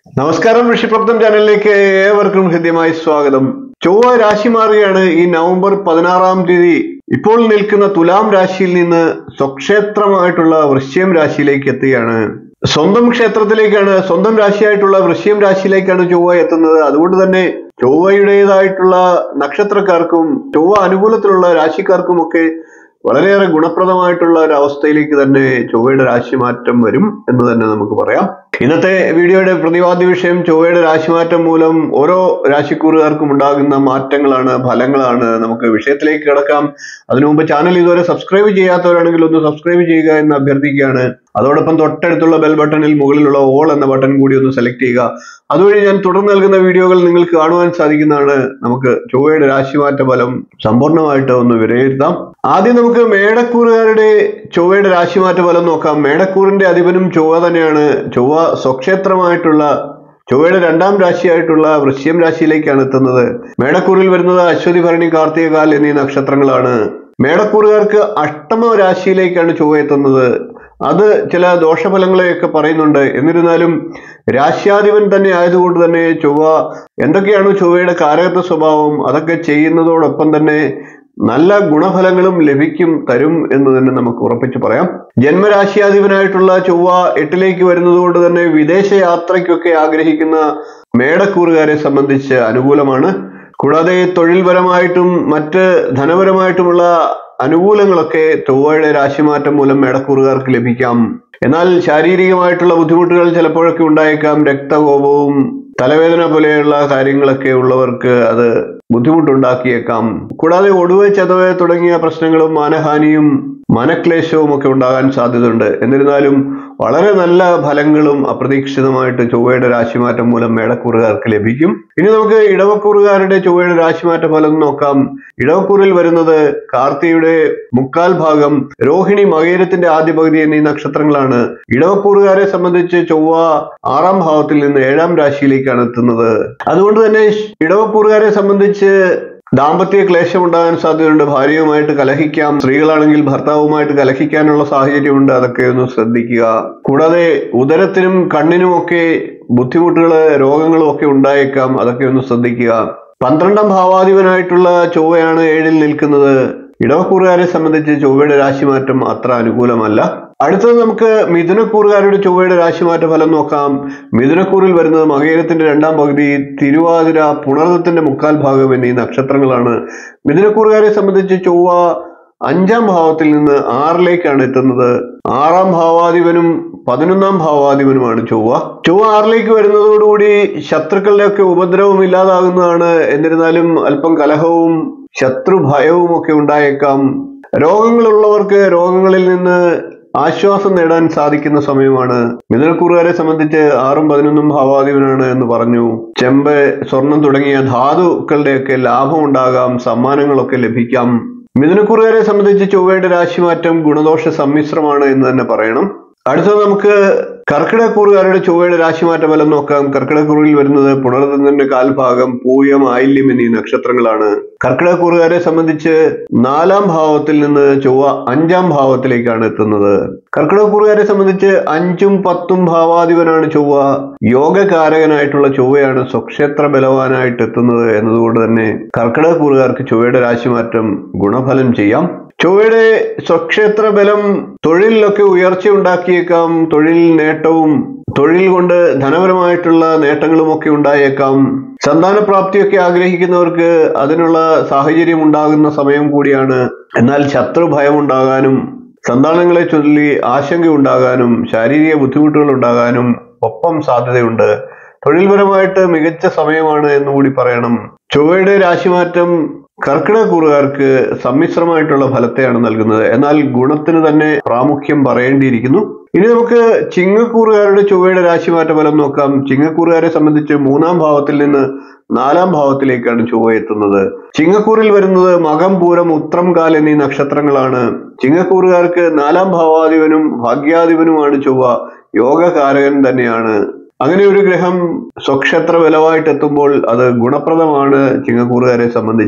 നമസ്കാരം ഋഷിപ്രപ്തം ചാനലിലേക്ക് ഏവർക്കും ഹൃദ്യമായി സ്വാഗതം ചൊവ്വ രാശി മാറുകയാണ് ഈ നവംബർ പതിനാറാം തീയതി ഇപ്പോൾ നിൽക്കുന്ന തുലാം രാശിയിൽ നിന്ന് സ്വക്ഷേത്രമായിട്ടുള്ള വൃശ്യം രാശിയിലേക്ക് എത്തുകയാണ് സ്വന്തം ക്ഷേത്രത്തിലേക്കാണ് സ്വന്തം രാശിയായിട്ടുള്ള വൃശ്യം രാശിയിലേക്കാണ് ചൊവ്വ എത്തുന്നത് അതുകൊണ്ട് തന്നെ ചൊവ്വയുടേതായിട്ടുള്ള നക്ഷത്രക്കാർക്കും ചൊവ്വ അനുകൂലത്തിലുള്ള രാശിക്കാർക്കും ഒക്കെ വളരെയേറെ ഗുണപ്രദമായിട്ടുള്ള ഒരു അവസ്ഥയിലേക്ക് തന്നെ ചൊവ്വയുടെ രാശിമാറ്റം വരും എന്ന് തന്നെ നമുക്ക് പറയാം ഇന്നത്തെ വീഡിയോയുടെ പ്രതിപാദ്യ വിഷയം ചൊവ്വയുടെ രാശിമാറ്റം മൂലം ഓരോ രാശിക്കൂറുകാർക്കും ഉണ്ടാകുന്ന മാറ്റങ്ങളാണ് ഫലങ്ങളാണ് നമുക്ക് വിഷയത്തിലേക്ക് കിടക്കാം അതിനു മുമ്പ് ചാനൽ ഇതുവരെ സബ്സ്ക്രൈബ് ചെയ്യാത്തവരാണെങ്കിൽ ഒന്ന് സബ്സ്ക്രൈബ് ചെയ്യുക എന്ന് അഭ്യർത്ഥിക്കുകയാണ് അതോടൊപ്പം തൊട്ടടുത്തുള്ള ബെൽ ബട്ടണിൽ മുകളിലുള്ള ഓൾ എന്ന ബട്ടൺ കൂടി ഒന്ന് സെലക്ട് ചെയ്യുക അതുവഴി ഞാൻ തുടർന്ന് നൽകുന്ന വീഡിയോകൾ നിങ്ങൾക്ക് കാണുവാൻ സാധിക്കുന്നതാണ് നമുക്ക് ചൊവ്വയുടെ രാശിമാറ്റ ഫലം സമ്പൂർണ്ണമായിട്ട് ഒന്ന് വിലയിരുത്താം ആദ്യം നമുക്ക് മേടക്കൂറുകാരുടെ ചൊവ്വയുടെ രാശിമാറ്റ ഫലം നോക്കാം മേടക്കൂറിന്റെ അധിപനും ചൊവ്വ തന്നെയാണ് ചൊവ്വ സ്വക്ഷേത്രമായിട്ടുള്ള ചൊവ്വയുടെ രണ്ടാം രാശിയായിട്ടുള്ള വൃശ്യം രാശിയിലേക്കാണ് എത്തുന്നത് മേടക്കൂറിൽ വരുന്നത് അശ്വതി ഭരണി കാർത്തികകാൽ എന്നീ നക്ഷത്രങ്ങളാണ് മേടക്കൂറുകാർക്ക് അഷ്ടമ രാശിയിലേക്കാണ് ചൊവ്വ എത്തുന്നത് അത് ചില ദോഷഫലങ്ങളെയൊക്കെ പറയുന്നുണ്ട് എന്നിരുന്നാലും രാശ്യാധിപൻ തന്നെ ആയതുകൊണ്ട് തന്നെ ചൊവ്വ എന്തൊക്കെയാണ് ചൊവ്വയുടെ കാരകത്വ സ്വഭാവം അതൊക്കെ ചെയ്യുന്നതോടൊപ്പം തന്നെ നല്ല ഗുണഫലങ്ങളും ലഭിക്കും തരും എന്ന് തന്നെ നമുക്ക് ഉറപ്പിച്ച് പറയാം ജന്മരാശിയാധിപനായിട്ടുള്ള ചൊവ്വ എട്ടിലേക്ക് വരുന്നത് കൊണ്ട് തന്നെ വിദേശ യാത്രയ്ക്കൊക്കെ ആഗ്രഹിക്കുന്ന മേടക്കൂറുകാരെ സംബന്ധിച്ച് അനുകൂലമാണ് കൂടാതെ തൊഴിൽപരമായിട്ടും മറ്റ് ധനപരമായിട്ടുമുള്ള അനുകൂലങ്ങളൊക്കെ ചൊവ്വയുടെ രാശിമാറ്റം മൂലം മേടക്കൂറുകാർക്ക് ലഭിക്കാം എന്നാൽ ശാരീരികമായിട്ടുള്ള ബുദ്ധിമുട്ടുകൾ ചിലപ്പോഴൊക്കെ ഉണ്ടായേക്കാം രക്തകോപവും തലവേദന പോലെയുള്ള കാര്യങ്ങളൊക്കെ ഉള്ളവർക്ക് അത് ബുദ്ധിമുട്ടുണ്ടാക്കിയേക്കാം കൂടാതെ ഒടുവ് ചതവ് തുടങ്ങിയ പ്രശ്നങ്ങളും മാനഹാനിയും മനക്ലേശവും ഒക്കെ ഉണ്ടാകാൻ സാധ്യതയുണ്ട് എന്നിരുന്നാലും വളരെ നല്ല ഫലങ്ങളും അപ്രതീക്ഷിതമായിട്ട് ചൊവ്വയുടെ രാശിമാറ്റം മൂലം മേടക്കൂറുകാർക്ക് ലഭിക്കും ഇനി നമുക്ക് ഇടവക്കൂറുകാരുടെ ചൊവ്വയുടെ രാശിമാറ്റ ഫലം നോക്കാം ഇടവക്കൂറിൽ വരുന്നത് കാർത്തിയുടെ മുക്കാൽ ഭാഗം രോഹിണി മകേരത്തിന്റെ ആദ്യ പകുതി എന്നീ നക്ഷത്രങ്ങളാണ് ഇടവക്കൂറുകാരെ സംബന്ധിച്ച് ചൊവ്വ ആറാം ഭാവത്തിൽ നിന്ന് ഏഴാം രാശിയിലേക്കാണ് എത്തുന്നത് അതുകൊണ്ട് തന്നെ ഇടവക്കൂറുകാരെ സംബന്ധിച്ച് ദാമ്പത്യ ക്ലേശം ഉണ്ടാകാൻ സാധ്യതയുണ്ട് ഭാര്യയുമായിട്ട് കലഹിക്കാം സ്ത്രീകളാണെങ്കിൽ ഭർത്താവുമായിട്ട് കലഹിക്കാനുള്ള സാഹചര്യമുണ്ട് അതൊക്കെ ഒന്ന് ശ്രദ്ധിക്കുക കൂടാതെ ഉദരത്തിനും കണ്ണിനുമൊക്കെ ബുദ്ധിമുട്ടുകള് രോഗങ്ങളും ഒക്കെ ഉണ്ടായേക്കാം അതൊക്കെ ഒന്ന് ശ്രദ്ധിക്കുക പന്ത്രണ്ടാം ഭാവാധിപനായിട്ടുള്ള ചൊവ്വയാണ് ഏഴിൽ നിൽക്കുന്നത് ഇടവക്കൂറുകാരെ സംബന്ധിച്ച് ചൊവ്വയുടെ രാശിമാറ്റം അത്ര അനുകൂലമല്ല അടുത്തത് നമുക്ക് മിഥുനക്കൂറുകാരുടെ ചൊവ്വയുടെ രാശിമാറ്റ ഫലം നോക്കാം മിഥുനക്കൂറിൽ വരുന്നത് മകേരത്തിന്റെ രണ്ടാം പകുതി തിരുവാതിര പുണർന്നത്തിന്റെ മുക്കാൽ ഭാഗം എന്നീ നക്ഷത്രങ്ങളാണ് മിഥുനക്കൂറുകാരെ സംബന്ധിച്ച് ചൊവ്വ അഞ്ചാം ഭാവത്തിൽ നിന്ന് ആറിലേക്കാണ് എത്തുന്നത് ആറാം ഭാവാധിപനും പതിനൊന്നാം ഭാവാധിപനുമാണ് ചൊവ്വ ചൊവ്വ ആറിലേക്ക് വരുന്നതോടുകൂടി ശത്രുക്കളുടെ ഒക്കെ ഉപദ്രവം ഇല്ലാതാകുന്നതാണ് എന്നിരുന്നാലും അല്പം കലഹവും ശത്രുഭയവും ഒക്കെ ഉണ്ടായേക്കാം രോഗങ്ങളുള്ളവർക്ക് രോഗങ്ങളിൽ നിന്ന് ആശ്വാസം നേടാൻ സാധിക്കുന്ന സമയമാണ് മിഥുനക്കൂറുകാരെ സംബന്ധിച്ച് ആറും പതിനൊന്നും ഭാവാധിപനാണ് എന്ന് പറഞ്ഞു ചെമ്പ് സ്വർണം തുടങ്ങിയ ധാതുക്കളുടെയൊക്കെ ലാഭം ഉണ്ടാകാം സമ്മാനങ്ങളൊക്കെ ലഭിക്കാം മിഥുനക്കൂറുകാരെ സംബന്ധിച്ച് ചൊവ്വയുടെ രാശിമാറ്റം ഗുണദോഷ സമ്മിശ്രമാണ് എന്ന് തന്നെ പറയണം അടുത്തത് നമുക്ക് കർക്കിടകൂറുകാരുടെ ചൊവ്വയുടെ രാശിമാറ്റ ഫലം നോക്കാം കർക്കിടകൂറിൽ വരുന്നത് പുണർന്നതിന്റെ കാൽഭാഗം പൂയം ആയില്യം എന്നീ നക്ഷത്രങ്ങളാണ് കർക്കിടകൂറുകാരെ സംബന്ധിച്ച് നാലാം ഭാവത്തിൽ നിന്ന് ചൊവ്വ അഞ്ചാം ഭാവത്തിലേക്കാണ് എത്തുന്നത് കർക്കിടകൂറുകാരെ സംബന്ധിച്ച് അഞ്ചും പത്തും ഭാവാധിപനാണ് ചൊവ്വ യോഗകാരകനായിട്ടുള്ള ചൊവ്വയാണ് സ്വക്ഷേത്ര ബലവാനായിട്ട് എത്തുന്നത് എന്നതുകൊണ്ട് തന്നെ കർക്കിടകൂറുകാർക്ക് ചൊവ്വയുടെ രാശിമാറ്റം ഗുണഫലം ചെയ്യാം ചൊവ്വയുടെ സ്വക്ഷേത്ര ബലം തൊഴിലിലൊക്കെ ഉയർച്ച ഉണ്ടാക്കിയേക്കാം തൊഴിൽ നേട്ടവും തൊഴിൽ കൊണ്ട് ധനപരമായിട്ടുള്ള നേട്ടങ്ങളും ഒക്കെ ഉണ്ടായേക്കാം സന്താനപ്രാപ്തിയൊക്കെ ആഗ്രഹിക്കുന്നവർക്ക് അതിനുള്ള സാഹചര്യം ഉണ്ടാകുന്ന സമയം കൂടിയാണ് എന്നാൽ ശത്രു ഭയം ഉണ്ടാകാനും സന്താനങ്ങളെ ചൊല്ലി ആശങ്ക ഉണ്ടാകാനും ശാരീരിക ബുദ്ധിമുട്ടുകൾ ഉണ്ടാകാനും ഒപ്പം സാധ്യതയുണ്ട് തൊഴിൽപരമായിട്ട് മികച്ച സമയമാണ് എന്നുകൂടി പറയണം ചൊവ്വയുടെ രാശിമാറ്റം കർക്കിടകൂറുകാർക്ക് സമ്മിശ്രമായിട്ടുള്ള ഫലത്തെയാണ് നൽകുന്നത് എന്നാൽ ഗുണത്തിന് തന്നെ പ്രാമുഖ്യം പറയേണ്ടിയിരിക്കുന്നു ഇനി നമുക്ക് ചിങ്ങക്കൂറുകാരുടെ ചൊവ്വയുടെ രാശിമാറ്റ ഫലം നോക്കാം ചിങ്ങക്കൂറുകാരെ സംബന്ധിച്ച് മൂന്നാം ഭാവത്തിൽ നിന്ന് നാലാം ഭാവത്തിലേക്കാണ് ചൊവ്വ എത്തുന്നത് ചിങ്ങക്കൂറിൽ വരുന്നത് മകം പൂരം ഉത്രം കാൽ എന്നീ നക്ഷത്രങ്ങളാണ് ചിങ്ങക്കൂറുകാർക്ക് നാലാം ഭാവാധിപനും ഭാഗ്യാധിപനുമാണ് ചൊവ്വ യോഗകാരകൻ തന്നെയാണ് അങ്ങനെ ഒരു ഗ്രഹം സ്വക്ഷേത്ര ബലമായിട്ട് എത്തുമ്പോൾ അത് ഗുണപ്രദമാണ് ചിങ്ങക്കൂറുകാരെ സംബന്ധിച്ച്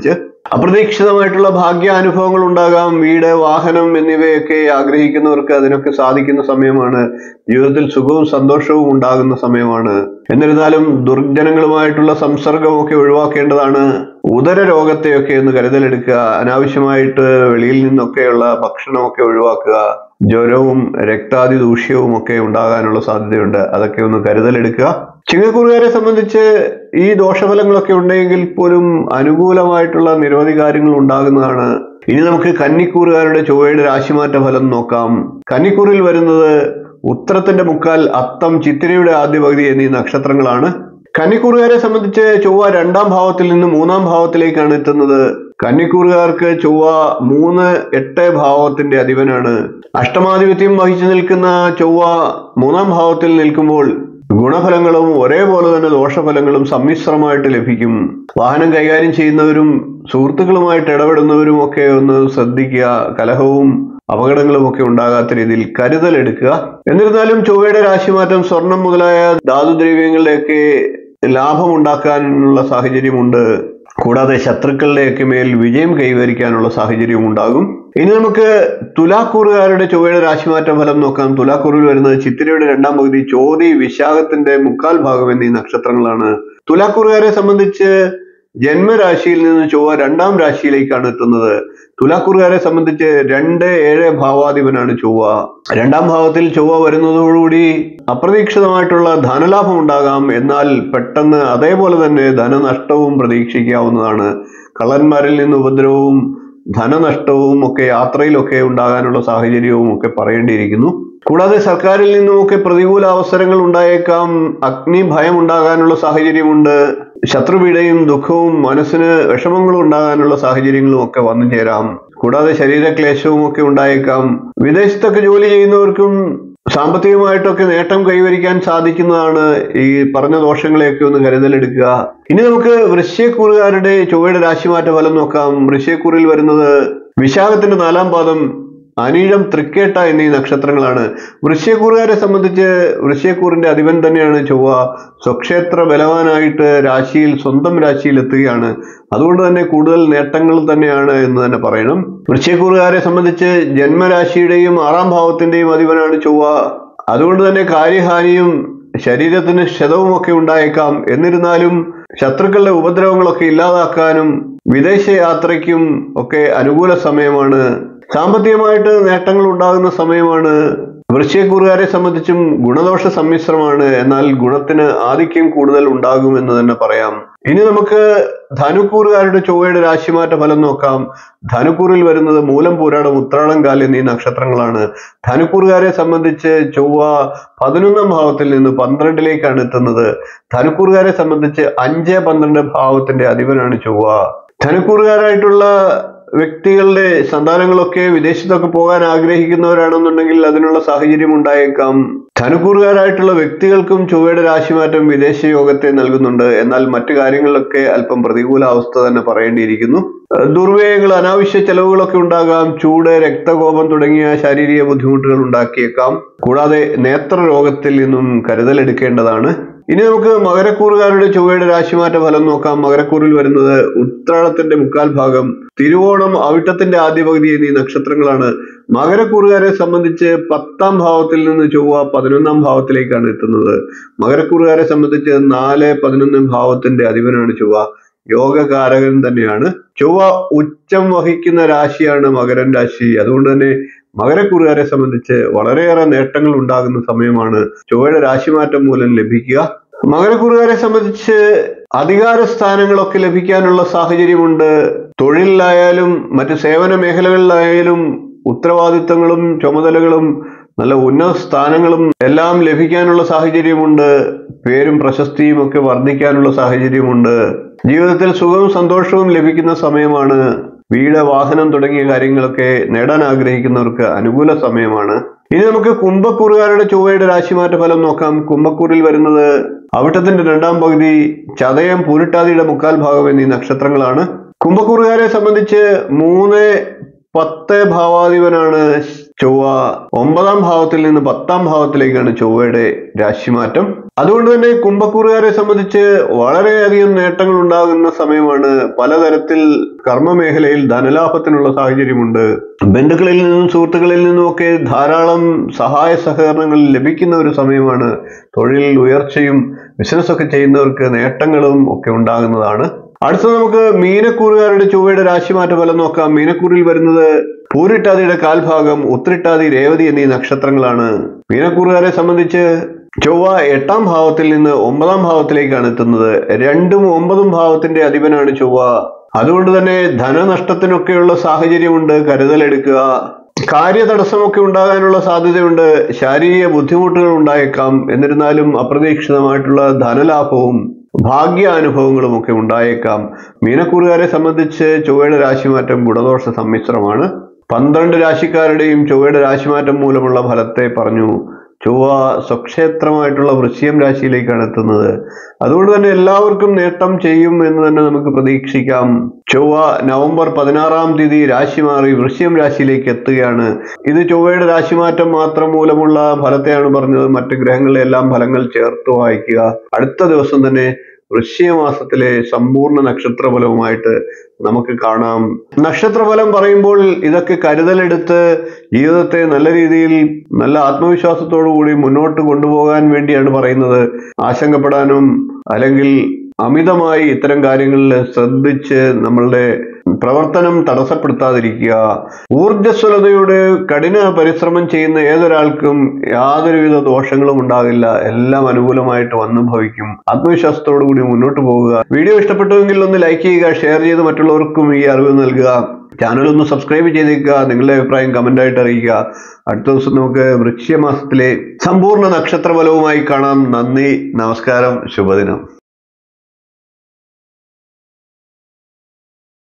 അപ്രതീക്ഷിതമായിട്ടുള്ള ഭാഗ്യാനുഭവങ്ങൾ ഉണ്ടാകാം വീട് വാഹനം എന്നിവയൊക്കെ ആഗ്രഹിക്കുന്നവർക്ക് അതിനൊക്കെ സാധിക്കുന്ന സമയമാണ് ജീവിതത്തിൽ സുഖവും സന്തോഷവും ഉണ്ടാകുന്ന സമയമാണ് എന്നിരുന്നാലും ദുർജനങ്ങളുമായിട്ടുള്ള സംസർഗമൊക്കെ ഒഴിവാക്കേണ്ടതാണ് ഉദര രോഗത്തെയൊക്കെ ഒന്ന് കരുതലെടുക്കുക അനാവശ്യമായിട്ട് വെളിയിൽ നിന്നൊക്കെയുള്ള ഭക്ഷണമൊക്കെ ഒഴിവാക്കുക ജ്വരവും രക്താതി ദൂഷ്യവും ഒക്കെ ഉണ്ടാകാനുള്ള സാധ്യതയുണ്ട് അതൊക്കെ ഒന്ന് കരുതലെടുക്കുക ചിങ്ങക്കൂറുകാരെ സംബന്ധിച്ച് ഈ ദോഷഫലങ്ങളൊക്കെ ഉണ്ടെങ്കിൽ പോലും അനുകൂലമായിട്ടുള്ള നിരവധി കാര്യങ്ങൾ ഉണ്ടാകുന്നതാണ് ഇനി നമുക്ക് കന്നിക്കൂറുകാരുടെ ചൊവ്വയുടെ രാശിമാറ്റ ഫലം നോക്കാം കന്നിക്കൂറിൽ വരുന്നത് ഉത്തരത്തിന്റെ മുക്കാൽ അത്തം ചിത്തിരയുടെ ആദ്യ പകുതി എന്നീ നക്ഷത്രങ്ങളാണ് കന്നിക്കൂറുകാരെ സംബന്ധിച്ച് ചൊവ്വ രണ്ടാം ഭാവത്തിൽ നിന്ന് മൂന്നാം ഭാവത്തിലേക്കാണ് എത്തുന്നത് കന്നിക്കൂറുകാർക്ക് ചൊവ്വ മൂന്ന് എട്ട് ഭാവത്തിന്റെ അധിപനാണ് അഷ്ടമാധിപത്യം വഹിച്ചു നിൽക്കുന്ന ചൊവ്വ മൂന്നാം ഭാവത്തിൽ നിൽക്കുമ്പോൾ ഗുണഫലങ്ങളും ഒരേപോലെ തന്നെ ദോഷഫലങ്ങളും സമ്മിശ്രമായിട്ട് ലഭിക്കും വാഹനം കൈകാര്യം ചെയ്യുന്നവരും സുഹൃത്തുക്കളുമായിട്ട് ഇടപെടുന്നവരും ഒക്കെ ഒന്ന് ശ്രദ്ധിക്കുക കലഹവും അപകടങ്ങളും ഒക്കെ ഉണ്ടാകാത്ത രീതിയിൽ കരുതലെടുക്കുക എന്നിരുന്നാലും ചൊവ്വയുടെ രാശിമാറ്റം സ്വർണം മുതലായ ധാതുദ്രവ്യങ്ങളുടെയൊക്കെ ലാഭം ഉണ്ടാക്കാനുള്ള സാഹചര്യമുണ്ട് കൂടാതെ ശത്രുക്കളുടെയൊക്കെ മേൽ വിജയം കൈവരിക്കാനുള്ള സാഹചര്യവും ഉണ്ടാകും ഇനി നമുക്ക് തുലാക്കൂറുകാരുടെ ചൊവ്വയുടെ രാശിമാറ്റ ഫലം നോക്കാം തുലാക്കൂറിൽ വരുന്നത് ചിത്തിരയുടെ രണ്ടാം പകുതി ചോതി വിശാഖത്തിന്റെ മുക്കാൽ ഭാഗം എന്നീ നക്ഷത്രങ്ങളാണ് തുലാക്കൂറുകാരെ സംബന്ധിച്ച് ജന്മരാശിയിൽ നിന്ന് ചൊവ്വ രണ്ടാം രാശിയിലേക്കാണ് എത്തുന്നത് തുലാക്കൂറുകാരെ സംബന്ധിച്ച് രണ്ട് ഏഴ് ഭാവാധിപനാണ് ചൊവ്വ രണ്ടാം ഭാവത്തിൽ ചൊവ്വ വരുന്നതോടുകൂടി അപ്രതീക്ഷിതമായിട്ടുള്ള ധനലാഭം ഉണ്ടാകാം എന്നാൽ പെട്ടെന്ന് അതേപോലെ തന്നെ ധനനഷ്ടവും പ്രതീക്ഷിക്കാവുന്നതാണ് കള്ളന്മാരിൽ നിന്ന് ഉപദ്രവവും ധനനഷ്ടവും ഒക്കെ യാത്രയിലൊക്കെ ഉണ്ടാകാനുള്ള സാഹചര്യവും ഒക്കെ പറയേണ്ടിയിരിക്കുന്നു കൂടാതെ സർക്കാരിൽ നിന്നുമൊക്കെ പ്രതികൂല അവസരങ്ങൾ ഉണ്ടായേക്കാം അഗ്നി ഭയം ഉണ്ടാകാനുള്ള സാഹചര്യമുണ്ട് ശത്രുപീഡയും ദുഃഖവും മനസ്സിന് വിഷമങ്ങളും ഉണ്ടാകാനുള്ള സാഹചര്യങ്ങളും ഒക്കെ വന്നു ചേരാം കൂടാതെ ശരീരക്ലേശവും ഒക്കെ ഉണ്ടായേക്കാം വിദേശത്തൊക്കെ ജോലി ചെയ്യുന്നവർക്കും സാമ്പത്തികമായിട്ടൊക്കെ നേട്ടം കൈവരിക്കാൻ സാധിക്കുന്നതാണ് ഈ പറഞ്ഞ ദോഷങ്ങളെയൊക്കെ ഒന്ന് കരുതലെടുക്കുക ഇനി നമുക്ക് വൃശ്യക്കൂറുകാരുടെ ചൊവ്വയുടെ രാശിമാറ്റ ഫലം നോക്കാം വൃശ്യക്കൂറിൽ വരുന്നത് വിശാഖത്തിന്റെ നാലാം പാദം അനീഴം തൃക്കേട്ട എന്നീ നക്ഷത്രങ്ങളാണ് വൃശ്യക്കൂറുകാരെ സംബന്ധിച്ച് വൃശ്യക്കൂറിന്റെ അധിപൻ തന്നെയാണ് ചൊവ്വ സ്വക്ഷേത്ര ബലവാനായിട്ട് രാശിയിൽ സ്വന്തം രാശിയിൽ എത്തുകയാണ് അതുകൊണ്ട് തന്നെ കൂടുതൽ നേട്ടങ്ങൾ തന്നെയാണ് എന്ന് തന്നെ പറയണം വൃശ്യക്കൂറുകാരെ സംബന്ധിച്ച് ജന്മരാശിയുടെയും ആറാം ഭാവത്തിന്റെയും അധിപനാണ് ചൊവ്വ അതുകൊണ്ട് തന്നെ കാര്യഹാനിയും ശരീരത്തിന് ക്ഷതവുമൊക്കെ ഉണ്ടായേക്കാം എന്നിരുന്നാലും ശത്രുക്കളുടെ ഉപദ്രവങ്ങളൊക്കെ ഇല്ലാതാക്കാനും വിദേശ യാത്രയ്ക്കും ഒക്കെ അനുകൂല സമയമാണ് സാമ്പത്തികമായിട്ട് നേട്ടങ്ങൾ ഉണ്ടാകുന്ന സമയമാണ് വൃശ്ചയക്കൂറുകാരെ സംബന്ധിച്ചും ഗുണദോഷ സമ്മിശ്രമാണ് എന്നാൽ ഗുണത്തിന് ആധിക്യം കൂടുതൽ ഉണ്ടാകുമെന്ന് തന്നെ പറയാം ഇനി നമുക്ക് ധനുക്കൂറുകാരുടെ ചൊവ്വയുടെ രാശിമാറ്റ ഫലം നോക്കാം ധനുക്കൂറിൽ വരുന്നത് മൂലം പൂരാടം ഉത്രാടം കാൽ എന്നീ നക്ഷത്രങ്ങളാണ് ധനുക്കൂറുകാരെ സംബന്ധിച്ച് ചൊവ്വ പതിനൊന്നാം ഭാവത്തിൽ നിന്ന് പന്ത്രണ്ടിലേക്കാണ് എത്തുന്നത് ധനുക്കൂറുകാരെ സംബന്ധിച്ച് അഞ്ച് പന്ത്രണ്ട് ഭാവത്തിന്റെ അധിപനാണ് ചൊവ്വ ധനുക്കൂറുകാരായിട്ടുള്ള വ്യക്തികളുടെ സന്താനങ്ങളൊക്കെ വിദേശത്തൊക്കെ പോകാൻ ആഗ്രഹിക്കുന്നവരാണെന്നുണ്ടെങ്കിൽ അതിനുള്ള സാഹചര്യം ഉണ്ടായേക്കാം ധനുക്കൂറുകാരായിട്ടുള്ള വ്യക്തികൾക്കും ചൊവ്വയുടെ രാശിമാറ്റം വിദേശ യോഗത്തെ നൽകുന്നുണ്ട് എന്നാൽ മറ്റു കാര്യങ്ങളിലൊക്കെ അല്പം പ്രതികൂല അവസ്ഥ തന്നെ പറയേണ്ടിയിരിക്കുന്നു ദുർവ്യയങ്ങൾ അനാവശ്യ ചെലവുകളൊക്കെ ഉണ്ടാകാം ചൂട് രക്തകോപം തുടങ്ങിയ ശാരീരിക ബുദ്ധിമുട്ടുകൾ ഉണ്ടാക്കിയേക്കാം കൂടാതെ നേത്രരോഗത്തിൽ നിന്നും കരുതലെടുക്കേണ്ടതാണ് ഇനി നമുക്ക് മകരക്കൂറുകാരുടെ ചൊവ്വയുടെ രാശിമാറ്റ ഫലം നോക്കാം മകരക്കൂറിൽ വരുന്നത് ഉത്രാടത്തിന്റെ മുക്കാൽ ഭാഗം തിരുവോണം അവിട്ടത്തിന്റെ ആദ്യ പകുതി എന്നീ നക്ഷത്രങ്ങളാണ് മകരക്കൂറുകാരെ സംബന്ധിച്ച് പത്താം ഭാവത്തിൽ നിന്ന് ചൊവ്വ പതിനൊന്നാം ഭാവത്തിലേക്കാണ് എത്തുന്നത് മകരക്കൂറുകാരെ സംബന്ധിച്ച് നാല് പതിനൊന്ന് ഭാവത്തിന്റെ അധിപനാണ് ചൊവ്വ യോഗകാരകൻ തന്നെയാണ് ചൊവ്വ ഉച്ചം വഹിക്കുന്ന രാശിയാണ് മകരൻ രാശി അതുകൊണ്ട് തന്നെ മകരക്കൂറുകാരെ സംബന്ധിച്ച് വളരെയേറെ നേട്ടങ്ങൾ ഉണ്ടാകുന്ന സമയമാണ് ചൊവ്വയുടെ രാശിമാറ്റം മൂലം ലഭിക്കുക മകരക്കൂറുകാരെ സംബന്ധിച്ച് അധികാര സ്ഥാനങ്ങളൊക്കെ ലഭിക്കാനുള്ള സാഹചര്യമുണ്ട് തൊഴിലിലായാലും മറ്റ് സേവന മേഖലകളിലായാലും ഉത്തരവാദിത്തങ്ങളും ചുമതലകളും നല്ല ഉന്നത സ്ഥാനങ്ങളും എല്ലാം ലഭിക്കാനുള്ള സാഹചര്യമുണ്ട് പേരും പ്രശസ്തിയും ഒക്കെ വർദ്ധിക്കാനുള്ള സാഹചര്യമുണ്ട് ജീവിതത്തിൽ സുഖവും സന്തോഷവും ലഭിക്കുന്ന സമയമാണ് വീട് വാഹനം തുടങ്ങിയ കാര്യങ്ങളൊക്കെ നേടാൻ ആഗ്രഹിക്കുന്നവർക്ക് അനുകൂല സമയമാണ് ഇനി നമുക്ക് കുംഭക്കൂറുകാരുടെ ചൊവ്വയുടെ രാശിമാറ്റ ഫലം നോക്കാം കുംഭക്കൂറിൽ വരുന്നത് അവിട്ടത്തിന്റെ രണ്ടാം പകുതി ചതയം പൂരിട്ടാതിയുടെ മുക്കാൽ ഭാഗം എന്നീ നക്ഷത്രങ്ങളാണ് കുംഭക്കൂറുകാരെ സംബന്ധിച്ച് മൂന്ന് പത്ത് ഭാവാധിപനാണ് ചൊവ്വ ഒമ്പതാം ഭാവത്തിൽ നിന്ന് പത്താം ഭാവത്തിലേക്കാണ് ചൊവ്വയുടെ രാശിമാറ്റം അതുകൊണ്ട് തന്നെ കുംഭക്കൂറുകാരെ സംബന്ധിച്ച് വളരെയധികം നേട്ടങ്ങൾ ഉണ്ടാകുന്ന സമയമാണ് പലതരത്തിൽ കർമ്മ മേഖലയിൽ ധനലാഭത്തിനുള്ള സാഹചര്യമുണ്ട് ബന്ധുക്കളിൽ നിന്നും സുഹൃത്തുക്കളിൽ നിന്നുമൊക്കെ ധാരാളം സഹായ സഹകരണങ്ങൾ ലഭിക്കുന്ന ഒരു സമയമാണ് തൊഴിൽ ഉയർച്ചയും ബിസിനസ് ഒക്കെ ചെയ്യുന്നവർക്ക് നേട്ടങ്ങളും ഒക്കെ ഉണ്ടാകുന്നതാണ് അടുത്ത നമുക്ക് മീനക്കൂറുകാരുടെ ചൊവ്വയുടെ രാശിമാറ്റ ഫലം നോക്കാം മീനക്കൂറിൽ വരുന്നത് പൂരിട്ടാതിയുടെ കാൽഭാഗം ഉത്രിട്ടാതി രേവതി എന്നീ നക്ഷത്രങ്ങളാണ് മീനക്കൂറുകാരെ സംബന്ധിച്ച് ചൊവ്വ എട്ടാം ഭാവത്തിൽ നിന്ന് ഒമ്പതാം ഭാവത്തിലേക്കാണ് എത്തുന്നത് രണ്ടും ഒമ്പതും ഭാവത്തിന്റെ അധിപനാണ് ചൊവ്വ അതുകൊണ്ട് തന്നെ ധനനഷ്ടത്തിനൊക്കെയുള്ള സാഹചര്യമുണ്ട് കരുതലെടുക്കുക കാര്യതടസ്സമൊക്കെ ഉണ്ടാകാനുള്ള സാധ്യതയുണ്ട് ശാരീരിക ബുദ്ധിമുട്ടുകൾ ഉണ്ടായേക്കാം എന്നിരുന്നാലും അപ്രതീക്ഷിതമായിട്ടുള്ള ധനലാഭവും ഭാഗ്യാനുഭവങ്ങളും ഒക്കെ ഉണ്ടായേക്കാം മീനക്കൂറുകാരെ സംബന്ധിച്ച് ചൊവ്വയുടെ രാശിമാറ്റം ഗുണദോഷ സമ്മിശ്രമാണ് പന്ത്രണ്ട് രാശിക്കാരുടെയും ചൊവ്വയുടെ രാശിമാറ്റം മൂലമുള്ള ഫലത്തെ പറഞ്ഞു ചൊവ്വ സ്വക്ഷേത്രമായിട്ടുള്ള വൃശ്ചികം രാശിയിലേക്കാണ് എത്തുന്നത് അതുകൊണ്ട് തന്നെ എല്ലാവർക്കും നേട്ടം ചെയ്യും എന്ന് തന്നെ നമുക്ക് പ്രതീക്ഷിക്കാം ചൊവ്വ നവംബർ പതിനാറാം തീയതി രാശി മാറി വൃശ്ചികം രാശിയിലേക്ക് എത്തുകയാണ് ഇത് ചൊവ്വയുടെ രാശിമാറ്റം മാത്രം മൂലമുള്ള ഫലത്തെയാണ് പറഞ്ഞത് മറ്റ് ഗ്രഹങ്ങളിലെ എല്ലാം ഫലങ്ങൾ ചേർത്ത് വായിക്കുക അടുത്ത ദിവസം തന്നെ വൃശ്ചിക മാസത്തിലെ സമ്പൂർണ്ണ നക്ഷത്രഫലവുമായിട്ട് നമുക്ക് കാണാം നക്ഷത്രഫലം പറയുമ്പോൾ ഇതൊക്കെ കരുതലെടുത്ത് ജീവിതത്തെ നല്ല രീതിയിൽ നല്ല ആത്മവിശ്വാസത്തോടു കൂടി മുന്നോട്ട് കൊണ്ടുപോകാൻ വേണ്ടിയാണ് പറയുന്നത് ആശങ്കപ്പെടാനും അല്ലെങ്കിൽ അമിതമായി ഇത്തരം കാര്യങ്ങളിൽ ശ്രദ്ധിച്ച് നമ്മളുടെ പ്രവർത്തനം തടസ്സപ്പെടുത്താതിരിക്കുക ഊർജ്ജസ്വലതയോടെ കഠിന പരിശ്രമം ചെയ്യുന്ന ഏതൊരാൾക്കും യാതൊരുവിധ ദോഷങ്ങളും ഉണ്ടാകില്ല എല്ലാം അനുകൂലമായിട്ട് വന്നു ഭവിക്കും ആത്മവിശ്വാസത്തോടു കൂടി മുന്നോട്ട് പോവുക വീഡിയോ ഇഷ്ടപ്പെട്ടുവെങ്കിൽ ഒന്ന് ലൈക്ക് ചെയ്യുക ഷെയർ ചെയ്ത് മറ്റുള്ളവർക്കും ഈ അറിവ് നൽകുക ചാനൽ ഒന്ന് സബ്സ്ക്രൈബ് ചെയ്തേക്കുക നിങ്ങളുടെ അഭിപ്രായം കമന്റ് ആയിട്ട് അറിയിക്കുക അടുത്ത ദിവസം നമുക്ക് വൃശ്ചിക മാസത്തിലെ സമ്പൂർണ്ണ നക്ഷത്രഫലവുമായി കാണാം നന്ദി നമസ്കാരം ശുഭദിനം